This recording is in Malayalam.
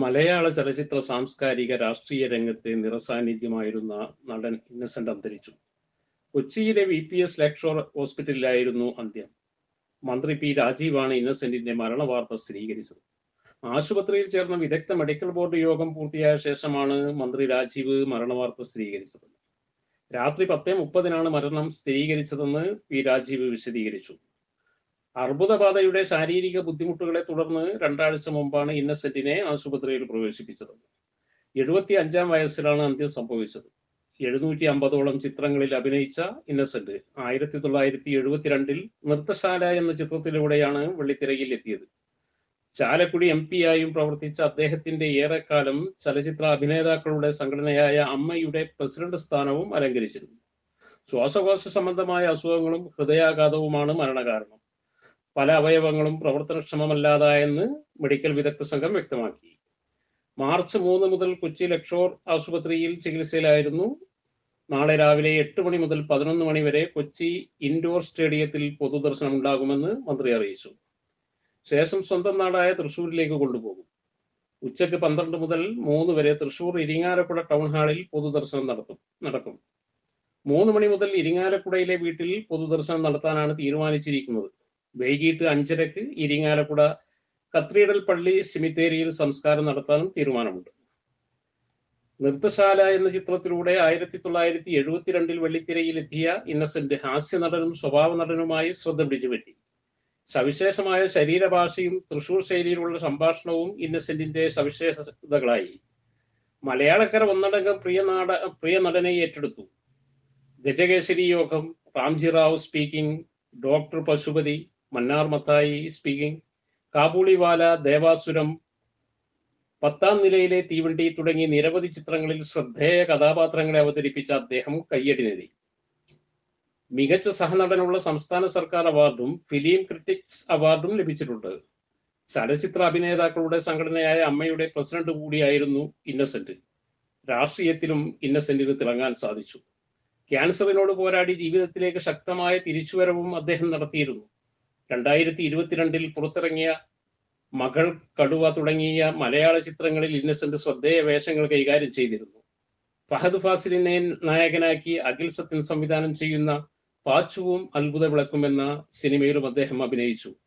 മലയാള ചലച്ചിത്ര സാംസ്കാരിക രാഷ്ട്രീയ രംഗത്തെ നിറസാന്നിധ്യമായിരുന്ന നടൻ ഇന്നസെന്റ് അന്തരിച്ചു കൊച്ചിയിലെ വി പി എസ് ലക്ഷോർ ഹോസ്പിറ്റലിലായിരുന്നു അന്ത്യം മന്ത്രി പി രാജീവാണ് ഇന്നസെന്റിന്റെ മരണവാർത്ത സ്ഥിരീകരിച്ചത് ആശുപത്രിയിൽ ചേർന്ന വിദഗ്ധ മെഡിക്കൽ ബോർഡ് യോഗം പൂർത്തിയായ ശേഷമാണ് മന്ത്രി രാജീവ് മരണവാർത്ത സ്ഥിരീകരിച്ചത് രാത്രി പത്തേ മുപ്പതിനാണ് മരണം സ്ഥിരീകരിച്ചതെന്ന് പി രാജീവ് വിശദീകരിച്ചു അർബുദബാധയുടെ ശാരീരിക ബുദ്ധിമുട്ടുകളെ തുടർന്ന് രണ്ടാഴ്ച മുമ്പാണ് ഇന്നസെന്റിനെ ആശുപത്രിയിൽ പ്രവേശിപ്പിച്ചത് എഴുപത്തി അഞ്ചാം വയസ്സിലാണ് അന്ത്യം സംഭവിച്ചത് എഴുന്നൂറ്റി അമ്പതോളം ചിത്രങ്ങളിൽ അഭിനയിച്ച ഇന്നസെന്റ് ആയിരത്തി തൊള്ളായിരത്തി എഴുപത്തിരണ്ടിൽ നൃത്തശാല എന്ന ചിത്രത്തിലൂടെയാണ് വെള്ളിത്തിരയിൽ എത്തിയത് ചാലക്കുടി എം പി ആയും പ്രവർത്തിച്ച അദ്ദേഹത്തിന്റെ ഏറെക്കാലം ചലച്ചിത്ര അഭിനേതാക്കളുടെ സംഘടനയായ അമ്മയുടെ പ്രസിഡന്റ് സ്ഥാനവും അലങ്കരിച്ചിരുന്നു ശ്വാസകോശ സംബന്ധമായ അസുഖങ്ങളും ഹൃദയാഘാതവുമാണ് മരണകാരണം പല അവയവങ്ങളും പ്രവർത്തനക്ഷമമല്ലാതായെന്ന് മെഡിക്കൽ വിദഗ്ധ സംഘം വ്യക്തമാക്കി മാർച്ച് മൂന്ന് മുതൽ കൊച്ചി ലക്ഷോർ ആശുപത്രിയിൽ ചികിത്സയിലായിരുന്നു നാളെ രാവിലെ എട്ട് മണി മുതൽ പതിനൊന്ന് മണി വരെ കൊച്ചി ഇൻഡോർ സ്റ്റേഡിയത്തിൽ പൊതുദർശനം ഉണ്ടാകുമെന്ന് മന്ത്രി അറിയിച്ചു ശേഷം സ്വന്തം നാടായ തൃശൂരിലേക്ക് കൊണ്ടുപോകും ഉച്ചയ്ക്ക് പന്ത്രണ്ട് മുതൽ മൂന്ന് വരെ തൃശൂർ ഇരിങ്ങാലക്കുട ടൗൺ ഹാളിൽ പൊതുദർശനം നടത്തും നടക്കും മൂന്ന് മണി മുതൽ ഇരിങ്ങാലക്കുടയിലെ വീട്ടിൽ പൊതുദർശനം നടത്താനാണ് തീരുമാനിച്ചിരിക്കുന്നത് വൈകിട്ട് അഞ്ചരക്ക് ഇരിങ്ങാലക്കുട കത്രീഡൽ പള്ളി സിമിത്തേരിയിൽ സംസ്കാരം നടത്താനും തീരുമാനമുണ്ട് നൃത്തശാല എന്ന ചിത്രത്തിലൂടെ ആയിരത്തി തൊള്ളായിരത്തി എഴുപത്തിരണ്ടിൽ വെള്ളിത്തിരയിലെത്തിയ ഇന്നസെന്റ് ഹാസ്യ നടനും സ്വഭാവ നടനുമായി ശ്രദ്ധ പിടിച്ചുപറ്റി സവിശേഷമായ ശരീരഭാഷയും തൃശൂർ ശൈലിയിലുള്ള സംഭാഷണവും ഇന്നസെന്റിന്റെ സവിശേഷതകളായി മലയാളക്കര ഒന്നടങ്കം പ്രിയ നാട പ്രിയ നടനെ ഏറ്റെടുത്തു Gajakesari Yogam Ramji Rao speaking doctor Pasupathi Mannar Mathai speaking Kabuliwala Devasuram പത്താം നിലയിലെ തീവണ്ടി തുടങ്ങി നിരവധി ചിത്രങ്ങളിൽ ശ്രദ്ധേയ കഥാപാത്രങ്ങളെ അവതരിപ്പിച്ച അദ്ദേഹം കയ്യടി നേടി മികച്ച സഹനടനുള്ള സംസ്ഥാന സർക്കാർ അവാർഡും ഫിലിം ക്രിറ്റിക്സ് അവാർഡും ലഭിച്ചിട്ടുണ്ട് ചലച്ചിത്ര അഭിനേതാക്കളുടെ സംഘടനയായ അമ്മയുടെ പ്രസിഡന്റ് കൂടിയായിരുന്നു ഇന്നസെന്റ് രാഷ്ട്രീയത്തിലും ഇന്നസെന്റിന് തിളങ്ങാൻ സാധിച്ചു ക്യാൻസറിനോട് പോരാടി ജീവിതത്തിലേക്ക് ശക്തമായ തിരിച്ചുവരവും അദ്ദേഹം നടത്തിയിരുന്നു രണ്ടായിരത്തി ഇരുപത്തിരണ്ടിൽ പുറത്തിറങ്ങിയ മകൾ കടുവ തുടങ്ങിയ മലയാള ചിത്രങ്ങളിൽ ഇന്നസെന്റ് ശ്രദ്ധേയ വേഷങ്ങൾ കൈകാര്യം ചെയ്തിരുന്നു ഫഹദ് ഫാസിലിനെ നായകനാക്കി അഖിൽ സത്യൻ സംവിധാനം ചെയ്യുന്ന പാച്ചുവും അത്ഭുത വിളക്കും എന്ന സിനിമയിലും അദ്ദേഹം അഭിനയിച്ചു